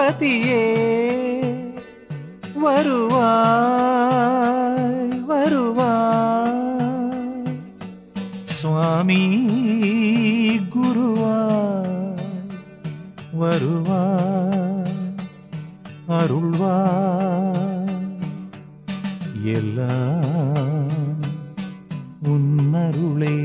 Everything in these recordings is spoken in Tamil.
கணபதியே வருவாய் வருவாய் சுவாமி குருவாய் வருவாய் அருள்வாய் எல்லாம் உன்னருளே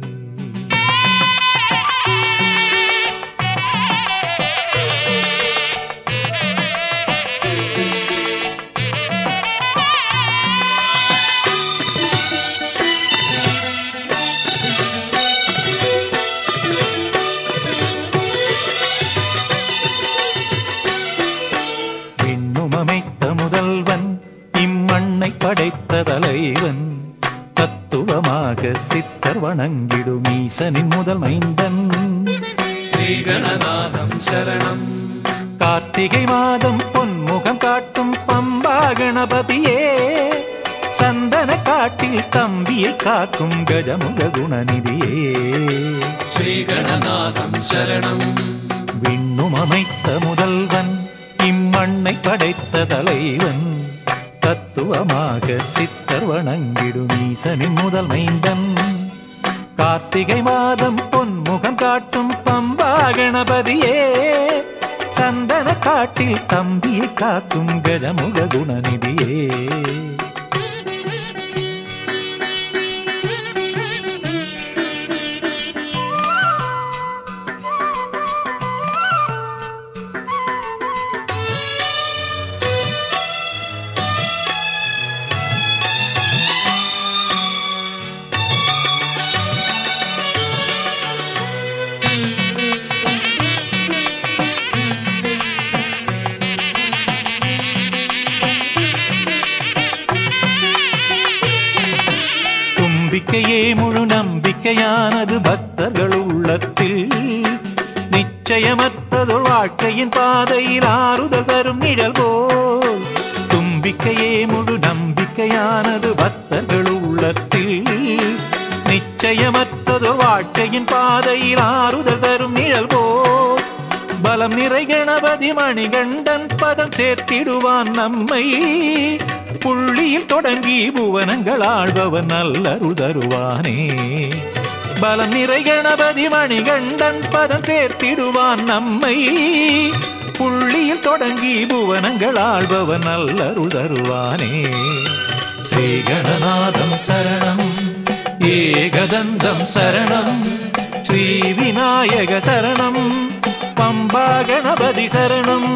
விண்ணும் அமைத்த முதல்வன் இம்மண்ணை படைத்த தலைவன் தத்துவமாக சித்தர் வணங்கிடும் ஈசனின் முதல் மைந்தன் ஸ்ரீகணநாதம் சரணம் கார்த்திகை மாதம் பொன்முகம் காட்டும் பம்பா கணபதியே சந்தன காட்டில் தம்பியை காக்கும் கஜமுக குணநிதியே ஸ்ரீகணநாதம் சரணம் விண்ணும் அமைத்த முதல்வன் இம்மண்ணை படைத்த தலைவன் தத்துவமாக சித்தர் வணங்கிடும் ஈசனின் முதல் மைந்தன் கார்த்திகை மாதம் பொன்முகம் காட்டும் பம்பா கணபதியே சந்தன காட்டில் தம்பியை காக்கும் கஜமுக குணநிதியே தும்பிக்கையே முழு நம்பிக்கையானது பக்தர்கள் உள்ளத்தில் நிச்சயமற்றதொரு வாழ்க்கையின் பாதையில் ஆறுதல் தரும் நிழல் போல் தும்பிக்கையே முழு நம்பிக்கையானது பக்தர்கள் உள்ளத்தில் நிச்சயமற்றதொரு வாழ்க்கையின் பாதையில் ஆறுதல் தரும் நிழல் போல் பலம் நிறை கணபதி மணிகண்டன் பதம் சேர்த்திடுவான் நம்மை புள்ளியில் தொடங்கி புவனங்கள் ஆழ்பவன் நல்லருள் தருவானே பலம் நிறை கணபதி மணிகண்டன் பதம் சேர்த்திடுவான் நம்மை புள்ளியில் தொடங்கி புவனங்கள் ஆழ்பவன் நல்லருள் தருவானே ஸ்ரீகணநாதம் சரணம் ஏகதந்தம் சரணம் ஸ்ரீ விநாயக சரணம் பம்பா கணபதி சரணம்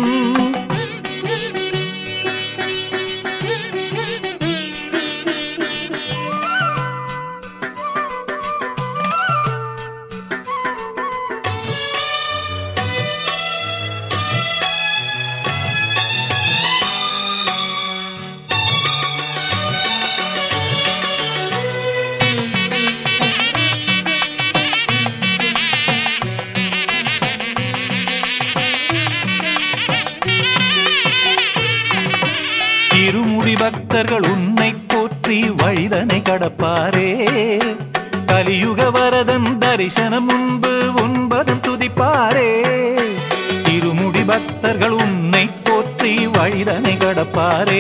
இருமுடி பக்தர்கள் உன்னை போற்றி வழிதனை கடப்பாரே கலியுக வரதன் தரிசனம் முன்பு உன்பதம் துதிப்பாரே இருமுடி பக்தர்கள் உன்னை போற்றி வழிதனை கடப்பாரே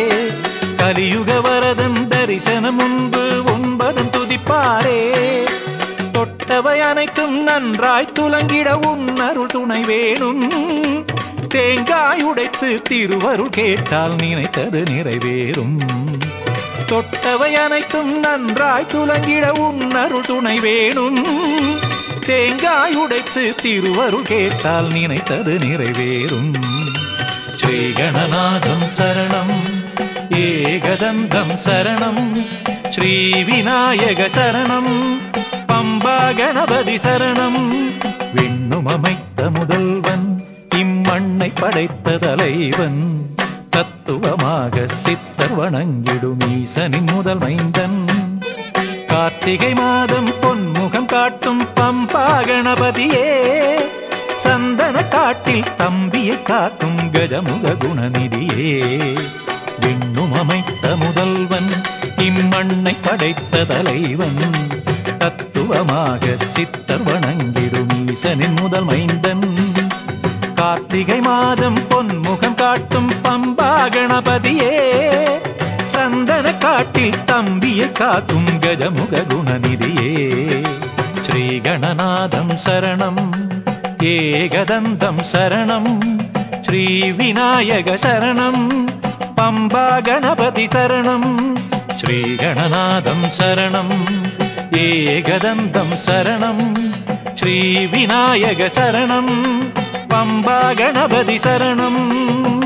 கலியுக வரதன் தரிசனம் முன்பு உன்பதம் துதிப்பாரே தொட்டவை அனைத்தும் நன்றாய் துலங்கிட உன்னருள் துணை வேணும் தேங்காய் உடைத்து திருவருள் கேட்டால் நினைத்தது நிறைவேறும் தொட்டவை அனைத்தும் நன்றாய் துலங்கிட உன்னருள் துணை வேணும் தேங்காய் உடைத்து திருவருள் கேட்டால் நினைத்தது நிறைவேறும் ஸ்ரீகணநாதம் சரணம் ஏகதந்தம் சரணம் ஸ்ரீ விநாயக சரணம் பம்பா கணபதி சரணம் விண்ணும் அமைத்த முதல்வன் இம்மண்ணை படைத்த தலைவன் தத்துவமாக சித்தர் வணங்கிடும் ஈசனின் முதல் மைந்தன் கார்த்திகை மாதம் பொன்முகம் காட்டும் பம்பா கணபதியே சந்தன காட்டில் தம்பியை காக்கும் கஜமுக குணநிதியே விண்ணும் அமைத்த முதல்வன் இம்மண்ணை படைத்த தலைவன் தத்துவமாக சித்தர் வணங்கிடும் ஈசனின் முதல் மைந்தன் கார்த்திகை மாதம் பொன் கணபதியே சந்தன காட்டில் தம்பியை காக்கும் கஜமுக குணநிதியே ஸ்ரீ கணநாதம் சரணம் ஏகதந்தம் சரணம் ஸ்ரீ விநாயக சரணம் பம்பா கணபதி சரணம் ஸ்ரீ கணநாதம் சரணம் ஏகதந்தம் சரணம் ஸ்ரீ விநாயக சரணம் பம்பா கணபதி சரணம்